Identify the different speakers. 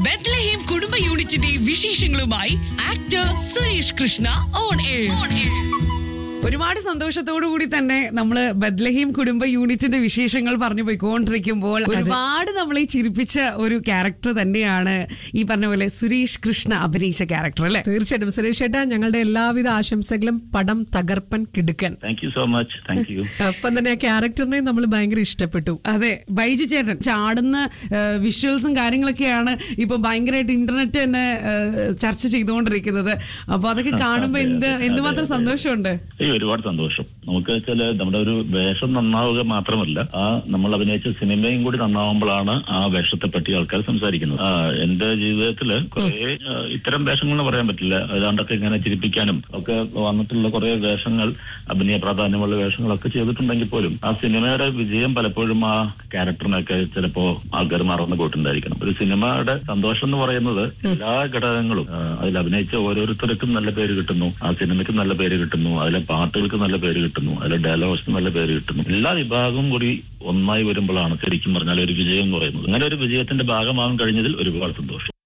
Speaker 1: ബെത്ലഹേം കുടുംബ യൂണിറ്റിന്റെ വിശേഷങ്ങളുമായി actor Suresh Krishna on air ഒരുപാട് സന്തോഷത്തോടു കൂടി തന്നെ നമ്മള് ബദ്ലഹീം കുടുംബ യൂണിറ്റിന്റെ വിശേഷങ്ങൾ പറഞ്ഞു പോയിക്കൊണ്ടിരിക്കുമ്പോൾ ഒരുപാട് നമ്മളെ ചിരിപ്പിച്ച ഒരു ക്യാരക്ടർ തന്നെയാണ് ഈ പറഞ്ഞ പോലെ സുരേഷ് കൃഷ്ണ അഭിനയിച്ച ക്യാരക്ടർ അല്ലെ
Speaker 2: തീർച്ചയായിട്ടും സുരേഷ് ചേട്ടാ ഞങ്ങളുടെ എല്ലാവിധ ആശംസകളും പടം തകർപ്പൻ കിടുക്കൻ
Speaker 3: thank you so much thank you
Speaker 2: ഒപ്പം തന്നെ ആ ക്യാരക്ടറിനെ നമ്മൾ ഭയങ്കര ഇഷ്ടപ്പെട്ടു
Speaker 1: അതെ ബൈജു ചേട്ടൻ ചാടുന്ന വിഷ്വൽസും കാര്യങ്ങളൊക്കെയാണ് ഇപ്പൊ ഭയങ്കരമായിട്ട് ഇന്റർനെറ്റ് തന്നെ ഏഹ്, ചർച്ച ചെയ്തുകൊണ്ടിരിക്കുന്നത് അപ്പൊ അതൊക്കെ കാണുമ്പോ എന്ത് എന്തുമാത്രം സന്തോഷമുണ്ട്
Speaker 3: ഈ ഒരുപാട് സന്തോഷം നമുക്ക് വെച്ചാല് നമ്മുടെ ഒരു വേഷം നന്നാവുക മാത്രമല്ല ആ നമ്മൾ അഭിനയിച്ച സിനിമയും കൂടി നന്നാവുമ്പോഴാണ് ആ വേഷത്തെ പറ്റി ആൾക്കാർ സംസാരിക്കുന്നത് ആ എന്റെ ജീവിതത്തില് കുറെ ആ, ഇത്തരം വേഷങ്ങൾ എന്ന് പറയാൻ പറ്റില്ല ഏതാണ്ടൊക്കെ ഇങ്ങനെ ചിരിപ്പിക്കാനും ഒക്കെ വന്നിട്ടുള്ള കുറെ വേഷങ്ങൾ അഭിനയ പ്രാധാന്യമുള്ള വേഷങ്ങളൊക്കെ ചെയ്തിട്ടുണ്ടെങ്കിൽ പോലും ആ സിനിമയുടെ വിജയം പലപ്പോഴും ആ ക്യാരക്ടറിനൊക്കെ ചിലപ്പോ ആൾക്കാർ മറന്നു പോയിട്ടുണ്ടായിരിക്കണം ഒരു സിനിമയുടെ സന്തോഷം എന്ന് പറയുന്നത് എല്ലാ ഘടകങ്ങളും ആ, അതിൽ അഭിനയിച്ച ഓരോരുത്തർക്കും നല്ല പേര് കിട്ടുന്നു ആ സിനിമയ്ക്ക് നല്ല പേര് കിട്ടുന്നു അതിലെ പാട്ടുകൾക്ക് നല്ല പേര് കിട്ടുന്നു അതിലെ ഡയലോഗ്സിന് നല്ല പേര് കിട്ടുന്നു എല്ലാ വിഭാഗവും കൂടി ഒന്നായി വരുമ്പോഴാണ് ശരിക്കും പറഞ്ഞാൽ ഒരു വിജയം എന്ന് പറയുന്നത് അങ്ങനെ ഒരു വിജയത്തിന്റെ ഭാഗമാകാൻ കഴിഞ്ഞതിൽ ഒരുപാട് സന്തോഷം